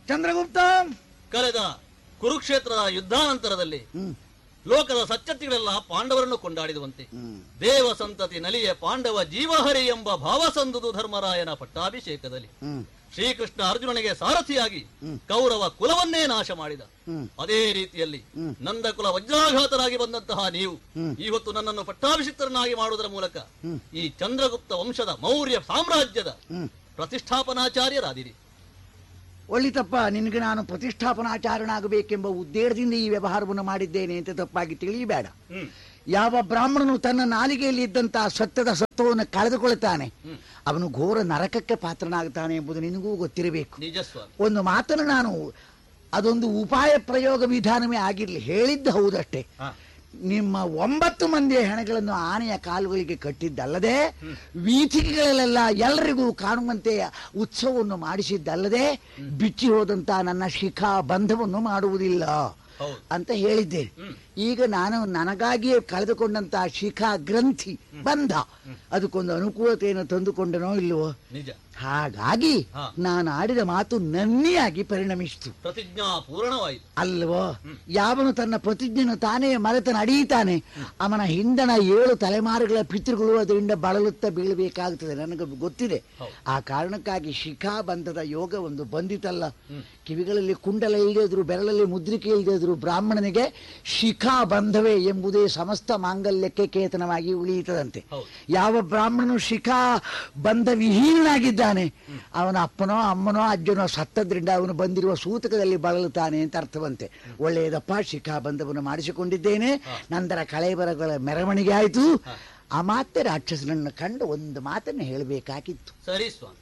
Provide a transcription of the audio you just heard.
ಚಂದ್ರಗುಪ್ತ ಕಳೆದ ಕುರುಕ್ಷೇತ್ರದ ಯುದ್ಧಾನಂತರದಲ್ಲಿ ಹ್ಮ್ ಲೋಕದ ಸಚ್ಚತ್ತಿಗಳೆಲ್ಲ ಪಾಂಡವರನ್ನು ಕೊಂಡಾಡಿದುವಂತೆ ಹ್ಮ್ ದೇವ ಸಂತತಿ ನಲಿಯ ಪಾಂಡವ ಜೀವಹರಿ ಎಂಬ ಭಾವಸಂದುದು ಧರ್ಮರಾಯನ ಪಟ್ಟಾಭಿಷೇಕದಲ್ಲಿ ಹ್ಮ್ ಶ್ರೀಕೃಷ್ಣ ಅರ್ಜುನನಿಗೆ ಸಾರಥಿಯಾಗಿ ಹ್ಮ್. ಕೌರವ ಕುಲವನ್ನೇ ನಾಶ ಮಾಡಿದ ಹ್ಮ್ ಅದೇ ರೀತಿಯಲ್ಲಿ ಹ್ಮ್. ನಂದಕುಲ ವಜ್ರಾಘಾತರಾಗಿ ಬಂದಂತಹ ನೀವು ಹ್ಮ್. ಇವತ್ತು ನನ್ನನ್ನು ಪಟ್ಟಾಭಿಷಿಕ್ತರನ್ನಾಗಿ ಮಾಡುವುದರ ಮೂಲಕ ಹ್ಮ್. ಈ ಚಂದ್ರಗುಪ್ತ ವಂಶದ ಮೌರ್ಯ ಸಾಮ್ರಾಜ್ಯದ ಹ್ಮ್ ಪ್ರತಿಷ್ಠಾಪನಾಚಾರ್ಯರಾದಿರಿ ಒಳ್ಳಿತಪ್ಪ ನಿನಗೆ ನಾನು ಪ್ರತಿಷ್ಠಾಪನಾಚಾರನಾಗಬೇಕೆಂಬ ಉದ್ದೇಶದಿಂದ ಈ ವ್ಯವಹಾರವನ್ನು ಮಾಡಿದ್ದೇನೆ ಅಂತ ತಪ್ಪಾಗಿ ತಿಳಿಯಬೇಡ ಯಾವ ಬ್ರಾಹ್ಮಣನು ತನ್ನ ನಾಲಿಗೆಯಲ್ಲಿ ಇದ್ದಂತಹ ಸತ್ಯದ ಸತ್ವವನ್ನು ಕಳೆದುಕೊಳ್ತಾನೆ ಹ್ಮ್. ಅವನು ಘೋರ ನರಕಕ್ಕೆ ಪಾತ್ರನಾಗ್ತಾನೆ ಎಂಬುದು ನಿನಗೂ ಗೊತ್ತಿರಬೇಕು ನಿಜ ಸ್ವಾಮಿ ಒಂದು ಮಾತನ್ನು ನಾನು ಅದೊಂದು ಉಪಾಯ ಪ್ರಯೋಗ ವಿಧಾನವೇ ಆಗಿರಲಿ ಹೇಳಿದ್ದು ಹೌದಷ್ಟೇ ಹಾ. ನಿಮ್ಮ ಒಂಬತ್ತು ಮಂದಿಯ ಹೆಣಗಳನ್ನು ಆನೆಯ ಕಾಲುಗಳಿಗೆ ಕಟ್ಟಿದ್ದಲ್ಲದೆ ವೀಥಿಗೆಗಳಲ್ಲೆಲ್ಲ ಎಲ್ಲರಿಗೂ ಕಾಣುವಂತೆ ಉತ್ಸವವನ್ನು ಮಾಡಿಸಿದ್ದಲ್ಲದೆ ಬಿಚ್ಚಿ ಹೋದಂತ ನನ್ನ ಶಿಖಾ ಬಂಧವನ್ನು ಮಾಡುವುದಿಲ್ಲ ಹೌದು ಅಂತ ಹೇಳಿದ್ದೇನೆ ಹ್ಮ್. ಈಗ ನಾನು ನನಗಾಗಿಯೇ ಕಳೆದುಕೊಂಡಂತಹ ಶಿಖಾ ಗ್ರಂಥಿ ಬಂಧ ಅದಕ್ಕೊಂದು ಅನುಕೂಲತೆಯನ್ನು ತಂದುಕೊಂಡನೋ ಇಲ್ಲವೋ ನಿಜ ಹಾಗಾಗಿ ಹಾ. ನಾನು ಆಡಿದ ಮಾತು ನನ್ನಿಯಾಗಿ ಪರಿಣಮಿಸಿತು ಪ್ರತಿಜ್ಞಾ ಪೂರ್ಣವಾಯಿತು ಅಲ್ವೋ ಯಾವನು ತನ್ನ ಪ್ರತಿಜ್ಞೆಯನ್ನು ತಾನೇ ಮರೆತ ನಡೆಯುತ್ತಾನೆ ಅವನ ಹಿಂದಣ ಏಳು ತಲೆಮಾರುಗಳ ಪಿತೃಗಳು ಅದರಿಂದ ಬಳಲುತ್ತಾ ಬೀಳಬೇಕಾಗುತ್ತದೆ ನನಗೆ ಗೊತ್ತಿದೆ ಹೌದು. ಆ ಕಾರಣಕ್ಕಾಗಿ ಶಿಖಾಬಂಧದ ಯೋಗ ಒಂದು ಬಂದಿತಲ್ಲ ಹ್ಮ್. ಕಿವಿಗಳಲ್ಲಿ ಕುಂಡಲ ಇಲ್ಲದಿದ್ರು ಬೆರಳಲ್ಲಿ ಮುದ್ರಿಕೆ ಇಲ್ಲದಿದ್ರು ಬ್ರಾಹ್ಮಣನಿಗೆ ಶಿಖಾಬಂಧವೇ ಎಂಬುದೇ ಸಮಸ್ತ ಮಾಂಗಲ್ಯಕ್ಕೆ ಕೇತನವಾಗಿ ಉಳಿಯುತ್ತದಂತೆ ಹೌದು. ಯಾವ ಬ್ರಾಹ್ಮಣನು ಶಿಖಾ ಬಂಧ ವಿಹೀನಾಗಿದ್ದಾನೆ ಅವನ ಅಪ್ಪನೋ ಅಮ್ಮನೋ ಅಜ್ಜನೋ ಸತ್ತದ್ರಿಂದ ಅವನು ಬಂದಿರುವ ಸೂತಕದಲ್ಲಿ ಬಳಲುತ್ತಾನೆ ಅಂತ ಅರ್ಥವಂತೆ ಒಳ್ಳೆಯದಪ್ಪ ಶಿಖಾ ಬಂಧವನ್ನು ಮಾಡಿಸಿಕೊಂಡಿದ್ದೇನೆ ನಂತರ ಕಳೆಬರಗಳ ಮೆರವಣಿಗೆ ಆಯಿತು ಆ ಮಾತೆ ರಾಕ್ಷಸನನ್ನು ಕಂಡು ಒಂದು ಮಾತನ್ನು ಹೇಳಬೇಕಾಗಿತ್ತು ಸರಿ ಸ್ವಾಮಿ